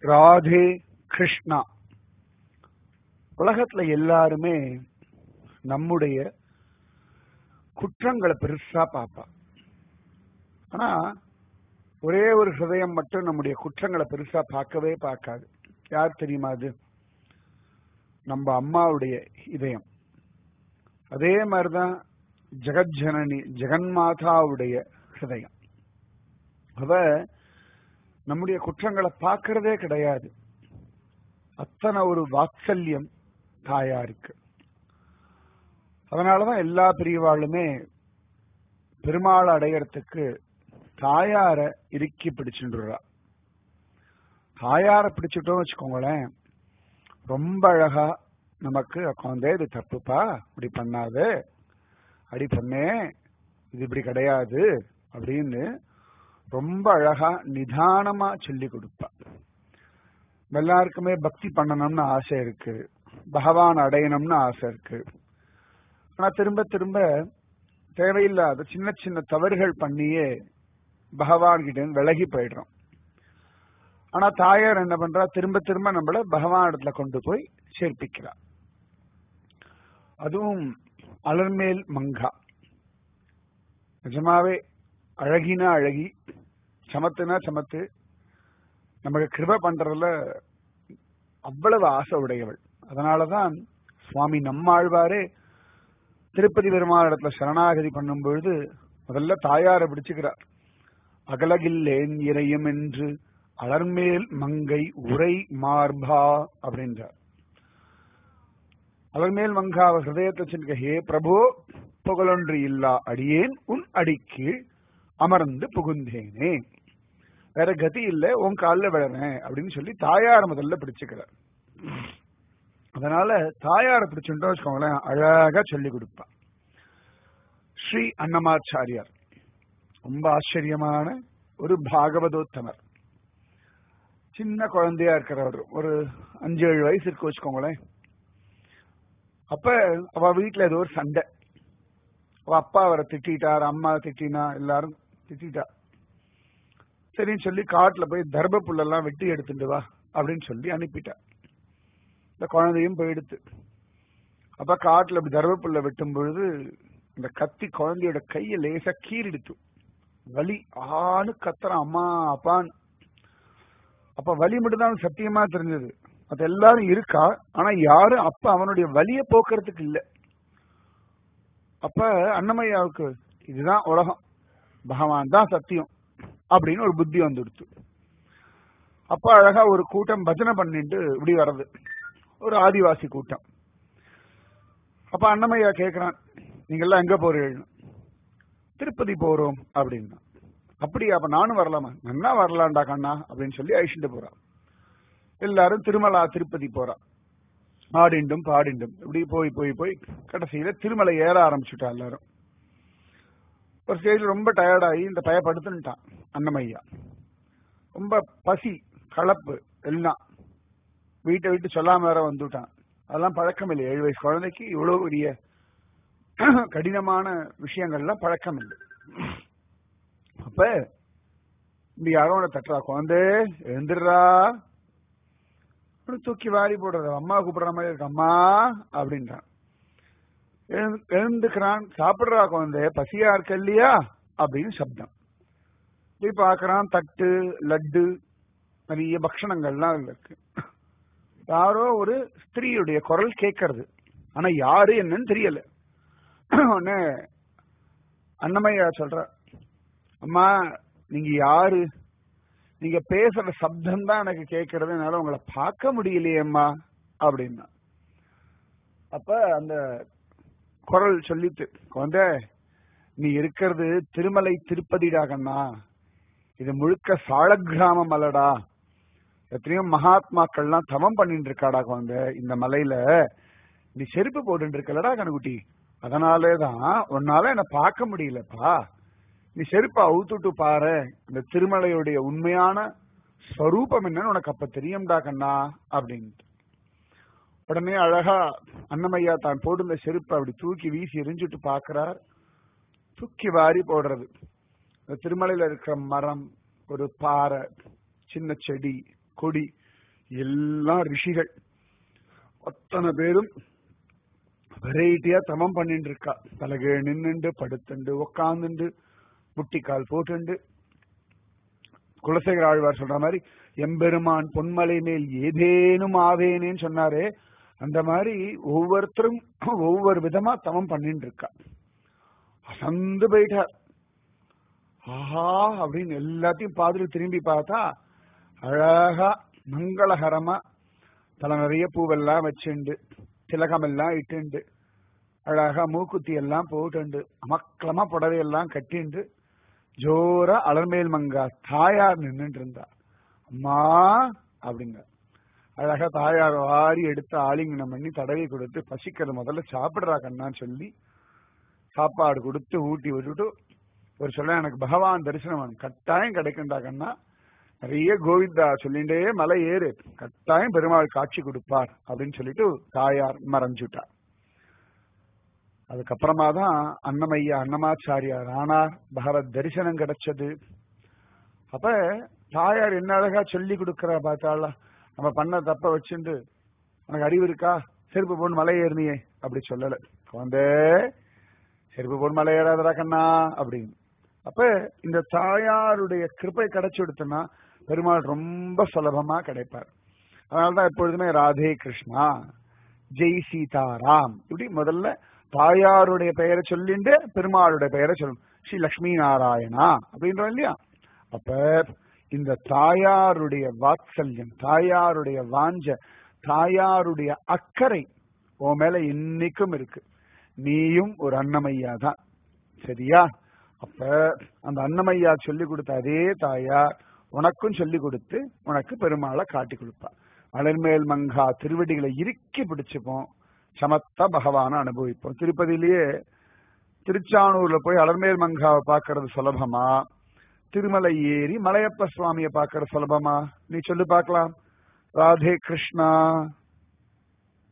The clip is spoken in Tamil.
ராதே கிருஷ்ணா உலகத்துல எல்லாருமே நம்முடைய குற்றங்களை பெருசா பார்ப்பா ஆனா ஒரே ஒரு ஹிருதயம் மட்டும் நம்முடைய குற்றங்களை பெருசா பார்க்கவே பார்க்காது யார் தெரியுமா அது நம்ம அம்மாவுடைய இதயம் அதே மாதிரிதான் ஜெகஜனனி ஜெகன்மாதாவுடைய ஹிருதயம் அவ நம்முடைய குற்றங்களை பார்க்கறதே கிடையாது அத்தனை ஒரு வாத்சல்யம் தாயாருக்கு அதனாலதான் எல்லா பிரிவாளுமே பெருமாள் அடையறதுக்கு தாயார இறுக்கி பிடிச்சுடுறா தாயார பிடிச்சிட்டோம் வச்சுக்கோங்களேன் ரொம்ப அழகா நமக்கு உட்காந்தே இது தப்புப்பா இப்படி பண்ணாது அடி பண்ணே இது இப்படி கிடையாது அப்படின்னு ரொம்ப அழகா நிதானமா சொல்லி கொடுப்பா எல்லாருக்குமே பக்தி பண்ணணும்னு ஆசை இருக்கு பகவான் அடையணும்னு ஆசை இருக்கு ஆனா திரும்ப திரும்ப தேவையில்லாத சின்ன சின்ன தவறுகள் பண்ணியே பகவான் கிட்ட விலகி போயிடுறோம் ஆனா தாயார் என்ன பண்றா திரும்ப திரும்ப நம்மள பகவான் இடத்துல கொண்டு போய் சேர்ப்பிக்கிறா அதுவும் அலர்மேல் மங்கா நிஜமாவே அழகினா அழகி சமத்துனா சமத்து நமக்கு கிருப பண்றதுல அவ்வளவு ஆசை உடையவள் அதனாலதான் சுவாமி நம்மாழ்வாரே திருப்பதி பெருமாள் இடத்துல சரணாகதி பண்ணும் பொழுது முதல்ல தாயாரை பிடிச்சுக்கிறார் அகலகில்லேன் இறையும் என்று அலர்மேல் மங்கை உரை மார்பா அப்படின்றார் அலர்மேல் மங்கா அவர் ஹிருதயத்தை சின்ன ஹே பிரபு புகழொன்று இல்லா அடியேன் உன் அடிக்கு அமர்ந்து புகுந்தேனே வேற கதி இல்ல உன் காலில் விழறேன் அப்படின்னு சொல்லி தாயார் முதல்ல பிடிச்சுக்கிறார் அதனால தாயாரை பிடிச்சுட்டோம் வச்சுக்கோங்களேன் அழகா சொல்லி கொடுப்பா ஸ்ரீ அன்னமாச்சாரியார் ரொம்ப ஆச்சரியமான ஒரு பாகவதோத்தமர் சின்ன குழந்தையா இருக்கிறவர் ஒரு அஞ்சு ஏழு வயசு இருக்கு வச்சுக்கோங்களேன் அப்ப அவ வீட்டுல ஏதோ ஒரு சண்டை அவ அப்பா அவரை திட்டார் அம்மா திட்டினா எல்லாரும் திட்டா சரின்னு சொல்லி காட்டுல போய் தர்ப புல்லெல்லாம் வெட்டி எடுத்துட்டு வா அப்படின்னு சொல்லி அனுப்பிட்டா இந்த குழந்தையும் போயிடுத்து அப்ப காட்டுல அப்படி தர்ப புல்ல வெட்டும் பொழுது இந்த கத்தி குழந்தையோட கைய லேசா கீறிடுத்து வலி ஆன்னு கத்துறான் அம்மா அப்பான்னு அப்ப வலி மட்டும்தான் சத்தியமா தெரிஞ்சது அது எல்லாரும் இருக்கா ஆனா யாரும் அப்ப அவனுடைய வலிய போக்குறதுக்கு இல்ல அப்ப அன்னமையாவுக்கு இதுதான் உலகம் பகவான் தான் சத்தியம் அப்படின்னு ஒரு புத்தி வந்துடுத்து அப்ப அழகா ஒரு கூட்டம் பஜனை பண்ணிட்டு இப்படி வர்றது ஒரு ஆதிவாசி கூட்டம் அப்ப அன்னமையா கேக்குறான் நீங்க எல்லாம் எங்க போறீங்க திருப்பதி போறோம் அப்படின்னா அப்படியா அப்ப நானும் வரலாமா நன்னா வரலாம்டா கண்ணா அப்படின்னு சொல்லி அழிச்சுட்டு போறான் எல்லாரும் திருமலா திருப்பதி போறா ஆடிண்டும் பாடிண்டும் இப்படி போய் போய் போய் கடைசியில திருமலை ஏற ஆரம்பிச்சுட்டா எல்லாரும் ஒரு ஸ்டேஜ் ரொம்ப டயர்டாகி இந்த பய படுத்துட்டான் அன்னமையா ரொம்ப பசி கலப்பு எல்லாம் வீட்டை விட்டு சொல்லாம வேற வந்துட்டான் அதெல்லாம் பழக்கம் இல்லை ஏழு வயசு குழந்தைக்கு இவ்வளவு பெரிய கடினமான விஷயங்கள்லாம் பழக்கம் இல்லை அப்ப இப்படி யாரோட தட்டுறா குழந்தை எழுந்துடுறா தூக்கி வாரி போடுறது அம்மா கூப்பிடுற மாதிரி இருக்கு அம்மா அப்படின்றான் எழுந்துக்கிறான் சாப்பிடுறா குழந்தை பசியா இருக்க இல்லையா அப்படின்னு சப்தம் போய் பாக்குறான் தட்டு லட்டு நிறைய பக்ஷணங்கள்லாம் இருக்கு யாரோ ஒரு ஸ்திரீயுடைய குரல் கேட்கறது ஆனா யாரு என்னன்னு தெரியல உடனே அன்னமையா சொல்ற அம்மா நீங்க யாரு நீங்க பேசுற சப்தம் தான் எனக்கு கேட்கறது என்னால உங்களை பார்க்க முடியலையேம்மா அப்படின்னா அப்ப அந்த குரல் சொல்லிட்டு குழந்தை நீ இருக்கிறது திருமலை திருப்பதிடா கண்ணா இது முழுக்க சால கிராமம் அல்லடா எத்தனையோ மகாத்மாக்கள்லாம் தவம் பண்ணிட்டு இருக்காடா குழந்தை இந்த மலையில நீ செருப்பு போட்டு இருக்கலடா கணுக்குட்டி அதனாலேதான் உன்னால என்ன பார்க்க முடியலப்பா நீ செருப்பை அவுத்துட்டு பாரு இந்த திருமலையுடைய உண்மையான ஸ்வரூபம் என்னன்னு உனக்கு அப்ப தெரியும்டா கண்ணா அப்படின்ட்டு உடனே அழகா அன்னமையா தான் போட்டிருந்த செருப்பை அப்படி தூக்கி வீசி எரிஞ்சுட்டு பாக்குறார் தூக்கி வாரி போடுறது இந்த திருமலையில இருக்கிற மரம் ஒரு பாறை சின்ன செடி கொடி எல்லாம் ரிஷிகள் அத்தனை பேரும் வெரைட்டியா தமம் பண்ணிட்டு இருக்கா தலகே நின்னுண்டு படுத்துண்டு உக்காந்துண்டு முட்டிக்கால் போட்டுண்டு குலசேகர ஆழ்வார் சொல்ற மாதிரி எம்பெருமான் பொன்மலை மேல் ஏதேனும் ஆவேனேன்னு சொன்னாரே அந்த மாதிரி ஒவ்வொருத்தரும் ஒவ்வொரு விதமா தமம் பண்ணிட்டு இருக்கா அசந்து போயிட்டார் ஆஹா அப்படின்னு எல்லாத்தையும் பார்த்துட்டு திரும்பி பார்த்தா அழகா மங்களகரமா தலை நிறைய பூவெல்லாம் வச்சுண்டு திலகம் எல்லாம் இட்டுண்டு அழகா மூக்குத்தி எல்லாம் போட்டுண்டு அமக்கலமா புடவையெல்லாம் கட்டிண்டு ஜோரா அலர்மேல் மங்கா தாயார் நின்றுட்டு இருந்தா அம்மா அப்படிங்க அழகா தாயார் வாரி எடுத்து ஆலிங்கனம் பண்ணி தடவி கொடுத்து பசிக்கிறது முதல்ல சாப்பிடுறா கண்ணான்னு சொல்லி சாப்பாடு கொடுத்து ஊட்டி விட்டுட்டு ஒரு சொல்ல எனக்கு பகவான் தரிசனம் வேணும். கட்டாயம் கிடைக்கும்டா கண்ணா நிறைய கோவிந்தா சொல்லிண்டே மலை ஏறு கட்டாயம் பெருமாள் காட்சி கொடுப்பார் அப்படின்னு சொல்லிட்டு தாயார் மறைஞ்சுட்டார் அதுக்கப்புறமா தான் அன்னமையா அன்னமாச்சாரியார் ஆனார் பகவத் தரிசனம் கிடைச்சது அப்ப தாயார் என்ன அழகா சொல்லி கொடுக்கறா பார்த்தாளா நம்ம பண்ண தப்ப வச்சுண்டு உனக்கு அறிவு இருக்கா செருப்பு போட்டு மலை ஏறினியே அப்படி சொல்லல குழந்தை செருப்பு போட்டு மலை ஏறாதடா கண்ணா அப்படின்னு அப்ப இந்த தாயாருடைய கிருப்பை கிடைச்சு கொடுத்தனா பெருமாள் ரொம்ப சுலபமா கிடைப்பார் அதனாலதான் எப்பொழுதுமே ராதே கிருஷ்ணா ஜெய் சீதாராம் இப்படி முதல்ல தாயாருடைய பெயரை சொல்லிட்டு பெருமாளுடைய பெயரை சொல்லணும் ஸ்ரீ லக்ஷ்மி நாராயணா அப்படின்றோம் இல்லையா அப்ப இந்த தாயாருடைய வாத்சல்யம் தாயாருடைய வாஞ்ச தாயாருடைய அக்கறை உன் மேல இன்னைக்கும் இருக்கு நீயும் ஒரு அன்னமையா தான் சரியா அப்ப அந்த அன்னமையா சொல்லி கொடுத்த அதே தாயார் உனக்கும் சொல்லி கொடுத்து உனக்கு பெருமாளை காட்டி கொடுப்பா அலர்மேல் மங்கா திருவடிகளை இறுக்கி பிடிச்சுப்போம் சமத்த பகவான அனுபவிப்போம் திருப்பதியிலேயே திருச்சானூர்ல போய் அலர்மேல் மங்காவை பார்க்கறது சுலபமா திருமலை ஏறி மலையப்ப சுவாமியை பார்க்கறது சுலபமா நீ சொல்லு பார்க்கலாம் ராதே கிருஷ்ணா